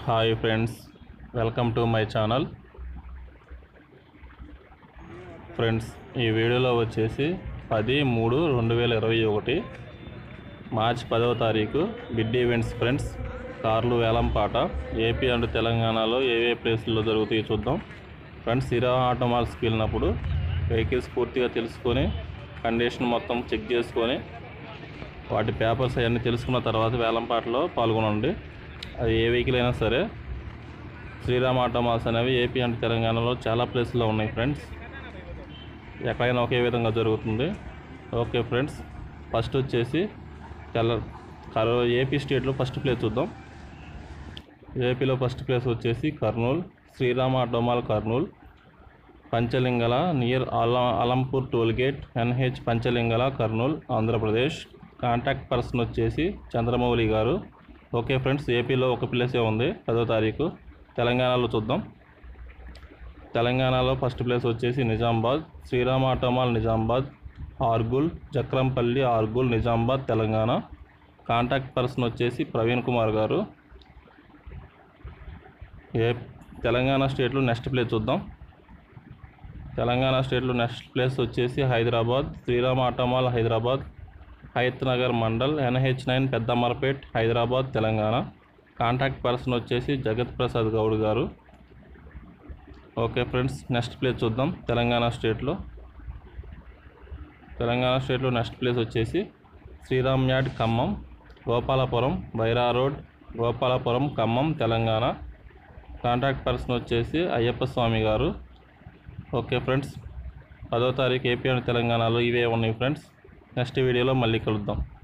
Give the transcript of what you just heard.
hi friends welcome to my channel friends ఈ వీడియోలో వచ్చేసి పది మూడు రెండు వేల ఇరవై ఒకటి మార్చ్ పదవ తారీఖు బిడ్ ఈవెంట్స్ ఫ్రెండ్స్ కార్లు వేలంపాట ఏపీ అండ్ తెలంగాణలో ఏవే ప్లేసుల్లో జరుగుతాయో చూద్దాం ఫ్రెండ్స్ సిరా ఆటోమాల్స్కి వెళ్ళినప్పుడు వెహికల్స్ పూర్తిగా తెలుసుకొని కండిషన్ మొత్తం చెక్ చేసుకొని వాటి పేపర్స్ అవన్నీ తెలుసుకున్న తర్వాత వేలంపాటలో పాల్గొనండి అది ఏ వెహికల్ అయినా సరే శ్రీరామ్ ఆటోమాల్స్ అనేవి ఏపీ అండ్ తెలంగాణలో చాలా ప్లేస్లో ఉన్నాయి ఫ్రెండ్స్ ఎక్కడైనా ఒకే విధంగా జరుగుతుంది ఓకే ఫ్రెండ్స్ ఫస్ట్ వచ్చేసి తెల్ల కర్ ఏపీ స్టేట్లో ఫస్ట్ ప్లేస్ చూద్దాం ఏపీలో ఫస్ట్ ప్లేస్ వచ్చేసి కర్నూలు శ్రీరామ ఆటోమాల్ కర్నూలు పంచలింగల నియర్ అల Alampur toll gate NH Panchalingala Kurnool Andhra Pradesh contact person వచ్చేసి చంద్రమౌళి గారు ఓకే ఫ్రెండ్స్ ఏపీలో ఒక ప్లేసే ఉంది పదో తారీఖు తెలంగాణలో చూద్దాం తెలంగాణలో ఫస్ట్ ప్లేస్ వచ్చేసి Nizamabad Srirama auto mall Nizamabad Argul Jakrampalli Argul Nizamabad Telangana contact person వచ్చేసి ప్రవీణ్ కుమార్ గారు ఏ తెలంగాణ స్టేట్లో నెక్స్ట్ ప్లేస్ చూద్దాం తెలంగాణ స్టేట్లో నెక్స్ట్ ప్లేస్ వచ్చేసి Hyderabad Srirama auto mall Hyderabad Hayath Nagar mandal NH nine Peddamarpet Hyderabad Telangana contact person వచ్చేసి జగత్ ప్రసాద్ గౌడ్ గారు ఓకే ఫ్రెండ్స్ నెక్స్ట్ ప్లేస్ చూద్దాం తెలంగాణ స్టేట్లో తెలంగాణ స్టేట్లో నెక్స్ట్ ప్లేస్ వచ్చేసి Sriram yard Khammam Gopalapuram Baira road Gopalapuram Khammam Telangana contact person వచ్చేసి అయ్యప్ప స్వామి గారు ఓకే ఫ్రెండ్స్ పదో తారీఖు ఏపీ అండ్ తెలంగాణలో ఇవే ఉన్నాయి ఫ్రెండ్స్ నెక్స్ట్ వీడియోలో మళ్ళీ కలుద్దాం